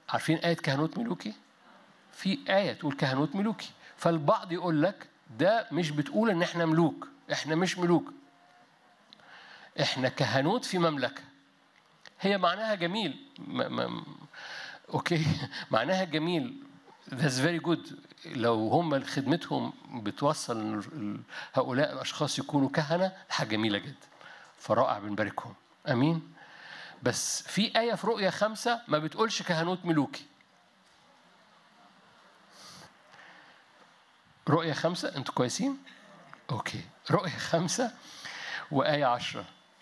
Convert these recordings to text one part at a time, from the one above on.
عارفين آية كهنوت ملوكي؟ في آية تقول كهنوت ملوكي فالبعض يقول لك ده مش بتقول إن إحنا ملوك إحنا مش ملوك إحنا كهنوت في مملكة هي معناها جميل م- م- أوكي معناها جميل That's very good لو هم خدمتهم بتوصل إن ال- هؤلاء الأشخاص يكونوا كهنة حاجة جميلة جدا فرائع بنباركهم أمين بس في آية في رؤية خمسة ما بتقولش كهنوت ملوكي رؤية خمسة أنتوا كويسين؟ أوكي رؤية خمسة وآية عشرة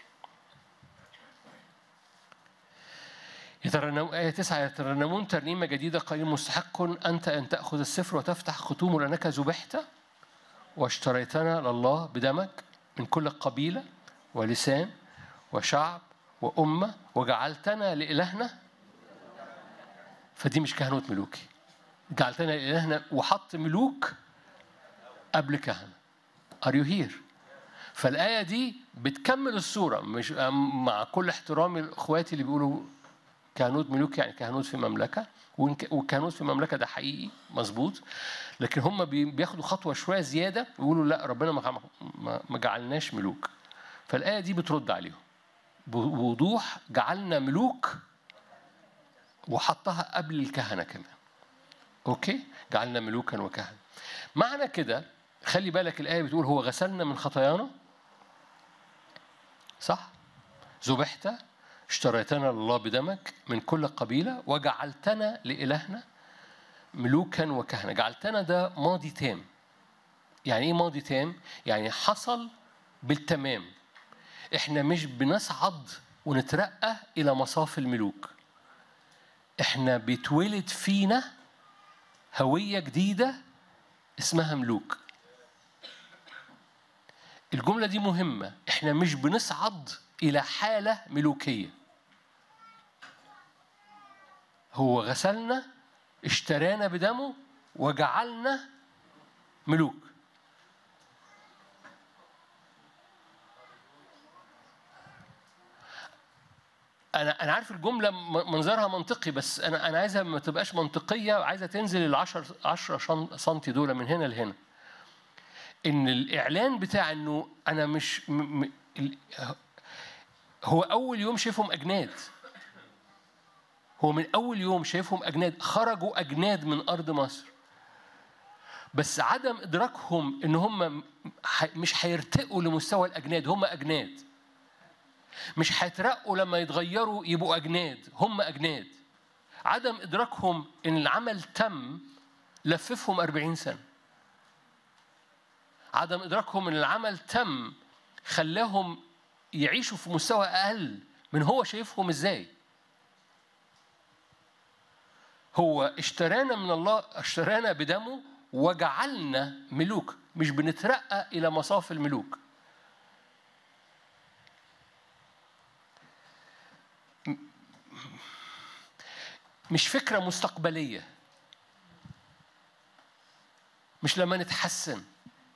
يترنم آية تسعة يترنمون ترنيمة جديدة قليل مستحق أنت أن تأخذ السفر وتفتح ختومه لأنك ذبحت واشتريتنا لله بدمك من كل قبيلة ولسان وشعب وأمة وجعلتنا لإلهنا فدي مش كهنوت ملوكي جعلتنا لإلهنا وحط ملوك قبل كهنة Are you here؟ فالآية دي بتكمل الصورة مش مع كل احترامي لإخواتي اللي بيقولوا كهنوت ملوك يعني كهنوت في مملكة وإن- والكهنوت في مملكة ده حقيقي مظبوط لكن هم بي- بياخدوا خطوة شوية زيادة ويقولوا لا ربنا ما ما- ما جعلناش ملوك فالآية دي بترد عليهم بوضوح جعلنا ملوك وحطها قبل الكهنة كمان أوكي جعلنا ملوكا وكهنة معنى كده خلي بالك الآية بتقول هو غسلنا من خطايانا صح ذبحت اشتريتنا لله بدمك من كل قبيلة وجعلتنا لإلهنا ملوكا وكهنة جعلتنا ده ماضي تام يعني ايه ماضي تام يعني حصل بالتمام احنا مش بنصعد ونترقى الى مصاف الملوك احنا بيتولد فينا هوية جديدة اسمها ملوك الجملة دي مهمة احنا مش بنصعد إلى حالة ملوكية هو غسلنا اشترانا بدمه وجعلنا ملوك انا انا عارف الجمله م- منظرها منطقي بس انا انا عايزها ما تبقاش منطقيه عايزه تنزل ال 10 10 سم دول من هنا لهنا ان الاعلان بتاع انه انا مش م م ال- هو اول يوم شايفهم اجناد هو من اول يوم شايفهم اجناد خرجوا اجناد من ارض مصر بس عدم ادراكهم ان هم ح- مش هيرتقوا لمستوى الاجناد هم اجناد مش هيترقوا لما يتغيروا يبقوا أجناد هم أجناد عدم إدراكهم إن العمل تم لففهم أربعين سنة عدم إدراكهم إن العمل تم خلاهم يعيشوا في مستوى أقل من هو شايفهم إزاي هو اشترانا من الله اشترانا بدمه وجعلنا ملوك مش بنترقى إلى مصاف الملوك مش فكرة مستقبلية مش لما نتحسن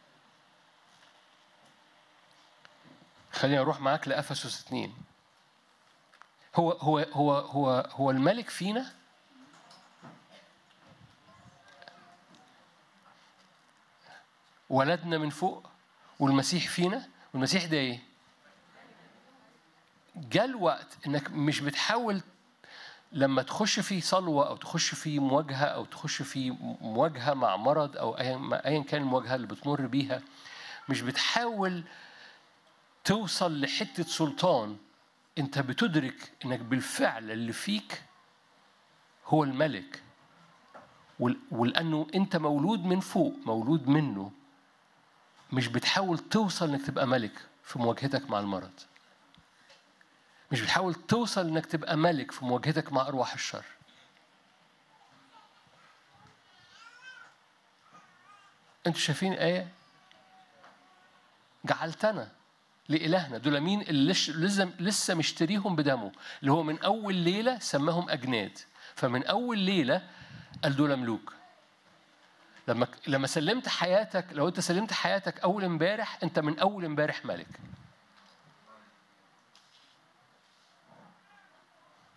خليني اروح معاك لافسس اثنين هو هو هو هو هو الملك فينا ولدنا من فوق والمسيح فينا والمسيح ده ايه؟ جاء الوقت انك مش بتحاول لما تخش في صلوة أو تخش في مواجهة أو تخش في مواجهة مع مرض أو أيا ما- أيا كان المواجهة اللي بتمر بيها مش بتحاول توصل لحتة سلطان أنت بتدرك إنك بالفعل اللي فيك هو الملك ول- ولأنه أنت مولود من فوق مولود منه مش بتحاول توصل إنك تبقى ملك في مواجهتك مع المرض مش بتحاول توصل انك تبقى ملك في مواجهتك مع ارواح الشر انتوا شايفين ايه جعلتنا لإلهنا دول مين اللي لش- لسه لسه مشتريهم بدمه اللي هو من أول ليلة سماهم أجناد فمن أول ليلة قال دول ملوك لما لما سلمت حياتك لو أنت سلمت حياتك أول امبارح أنت من أول امبارح ملك